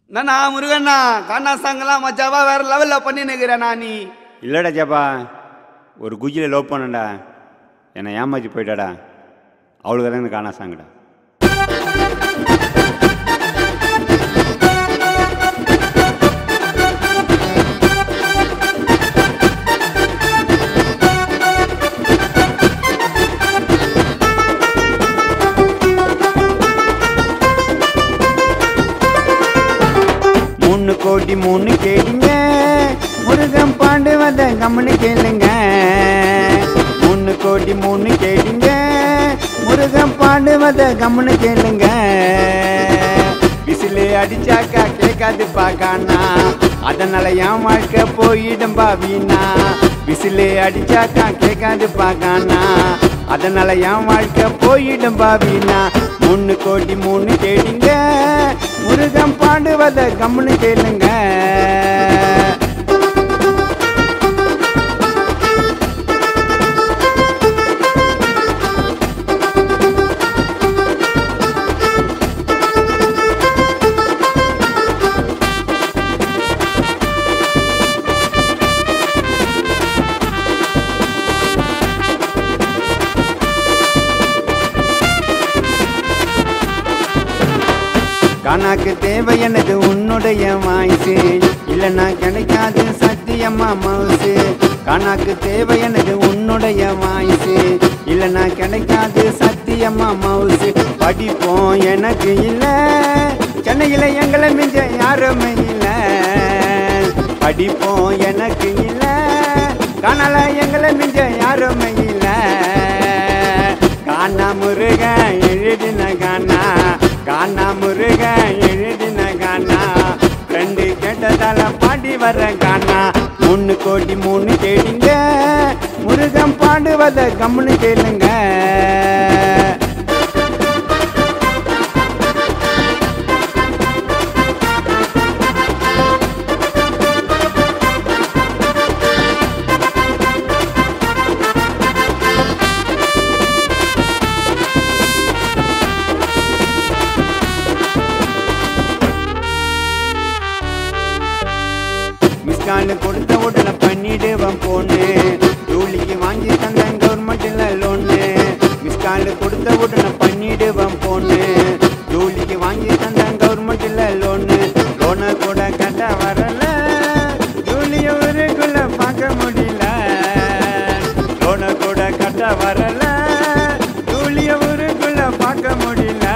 நானா முருகண்ணா காணா சாங்கெல்லாம் மச்சாவா வேற லெவல்ல பண்ணி நிக்கிறேண்ணா நீ இல்லைடா ஜப்பா ஒரு குஜியில் லவ் பண்ணேன்டா என்னை ஏமாற்றி போயிட்டாடா அவளுக்கு தான் இந்த காணா சாங்கடா மூணு கோடி மூணு கேளுங்க முருகன் பாண்டு வந்த கம்முன்னு கேளுங்க மூணு கோடி மூணு கேளுங்க முருகன் பாண்டு வந்த கம்முன்னு கேளுங்க விசிலு அடிச்சாக்கா கேட்காது பாக்கானா அதனால என் வாழ்க்கை போயிடும் பாவீனா விசிலு அடிச்சாக்கா கேட்காது பாக்கானா அதனால என் வாழ்க்கை போயிடும் பாவீனா மூணு கோடி மூணு கேளுங்க முருகன் பாடுவத கம்முன்னு கேளுங்க கணக்கு தேவை எனக்கு உன்னுடைய வாய்ஸு இல்லைன்னா கிடைக்காது சத்தியம்மா மவுசு கணக்கு தேவை எனக்கு உன்னுடைய வாய்ஸு இல்லைன்னா கிடைக்காது சத்தியம்மா மவுசு படிப்போம் எனக்கு இல்லை சென்னையில் எங்களை மிஞ்ச யாருமே இல்லை படிப்போம் எனக்கு இல்லை கனல எங்களை மிஞ்ச யாருமே இல்லை காணா முருக எழுதின காணா காணா முருக எழுதின காணா ரெண்டு கேட்டதால பாடி வர காணா மூணு கோடி மூணு கேளுங்க முருகன் பாடுவத கம்முன்னு கேளுங்க மிஸ்கால் கொடுத்த உடனே பண்ணிடுவேன் போன்னு ஜூலிக்கு வாங்கி தந்தேன் கவர்மெண்ட்ல லோனு மிஸ்கால் கொடுத்த உடனே பண்ணிடுவேன் போன்னு ஜூலிக்கு வாங்கி தந்தேன் கவர்மெண்ட்ல லோனு லோனை கூட கட்ட வரல ஜூலிய ஊருக்குள்ள பார்க்க முடியல லோனை கூட கட்ட வரல ஜூலிய ஊருக்குள்ள பார்க்க முடியல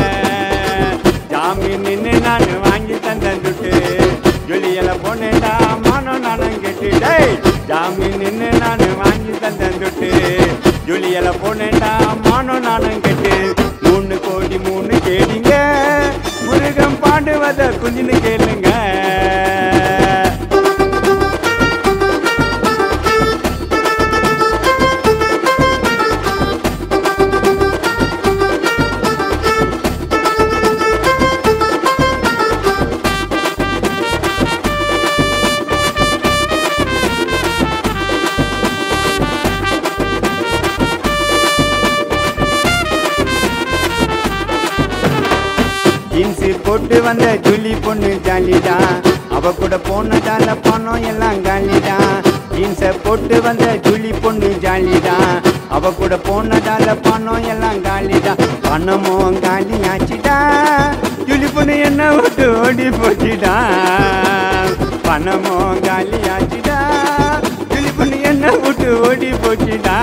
ஜாமீன் நின்று நான் வாங்கி தந்தேன் துட்டு ஜொலியில போனேன்டா மானம் நானும் கெட்டு டேய் ஜாமீன் நின்று நான் வாங்கி தந்தேன் துட்டு ஜொலியில போனேன்டா மானம் நானும் கெட்டு மூணு கோடி மூணு கேளுங்க முருகன் பாடுவத குஞ்சுன்னு கேளுங்க ஜீன்ஸ் போட்டு வந்த ஜூலி பொண்ணு ஜாலிடா அவ கூட போனதால பணம் எல்லாம் காலிடா ஜீன்ஸ போட்டு வந்த ஜூலி பொண்ணு ஜாலிடா அவ கூட போனதால பணம் எல்லாம் காலிடா பணமும் காலி ஆச்சுடா ஜூலி பொண்ணு என்ன விட்டு ஓடி போச்சுடா பணமும் காலி ஆச்சுடா ஜூலி பொண்ணு என்ன விட்டு ஓடி போச்சுடா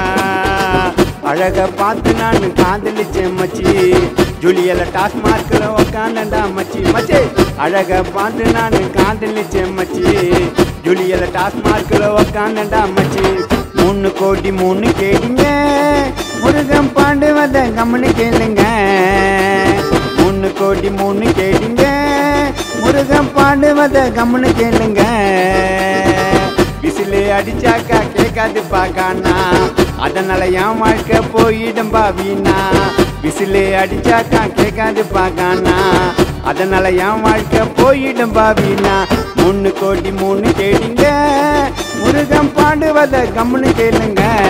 அழக பார்த்து நான் காதலிச்சேன் மச்சி ஜூலியல டாஸ்மார்க்ல உக்காந்தண்டா மச்சி மச்சி அழக பார்த்து நான் காதலிச்சேன் மச்சி ஜூலியல டாஸ்மார்க்ல உக்காந்தண்டா மச்சி மூணு கோடி மூணு கேளுங்க முருகன் பாண்டுவத கம்முன்னு கேளுங்க மூணு கோடி மூணு கேளுங்க முருகன் பாண்டுவத கம்முன்னு கேளுங்க விசிலு அடிச்சாக்கா கேட்காது பாக்கானா அதனால என் வாழ்க்கை போயிடும் பாவீனா விசிலு அடிச்சாக்கா கேட்காது பாக்கானா அதனால என் வாழ்க்கை போயிடும் பாவீனா மூணு கோடி மூணு கேளுங்க முருகன் பாடுவத கம்முன்னு கேளுங்க